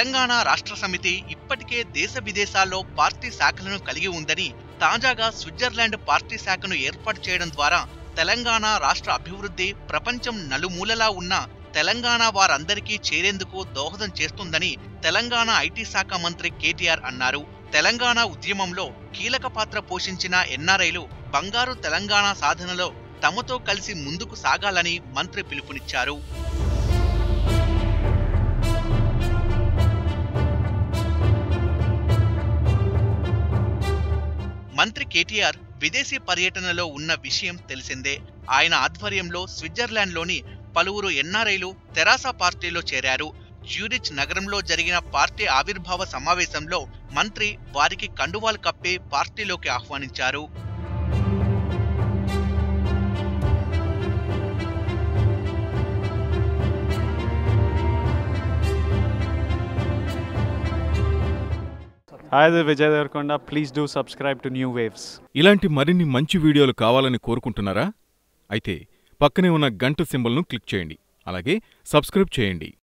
తెలంగాణ రాష్ట్ర సమితి ఇప్పటికే దేశ విదేశాల్లో పార్టీ శాఖలను కలిగి ఉందని తాజాగా స్విట్జర్లాండ్ పార్టీ శాఖను ఏర్పాటు చేయడం ద్వారా తెలంగాణ రాష్ట్ర అభివృద్ధి ప్రపంచం నలుమూలలా ఉన్న తెలంగాణ వారందరికీ చేరేందుకు దోహదం చేస్తుందని తెలంగాణ ఐటీ శాఖ మంత్రి కేటీఆర్ అన్నారు తెలంగాణ ఉద్యమంలో కీలక పాత్ర పోషించిన ఎన్ఆర్ఐలు బంగారు తెలంగాణ సాధనలో తమతో కలిసి ముందుకు సాగాలని మంత్రి పిలుపునిచ్చారు మంత్రి కేటీఆర్ విదేశీ పర్యటనలో ఉన్న విషయం తెలిసిందే ఆయన ఆధ్వర్యంలో స్విట్జర్లాండ్లోని పలువురు ఎన్ఆర్ఐలు తెరాస పార్టీలో చేరారు జ్యూరిచ్ నగరంలో జరిగిన పార్టీ ఆవిర్భావ సమావేశంలో మంత్రి వారికి కండువాలు కప్పి పార్టీలోకి ఆహ్వానించారు Hi, this is Vijay Devarkonda. Please do subscribe to New Waves. ఇలాంటి మరిన్ని మంచి వీడియోలు కావాలని కోరుకుంటున్నారా అయితే పక్కనే ఉన్న గంట సింబల్ను క్లిక్ చేయండి అలాగే సబ్స్క్రైబ్ చేయండి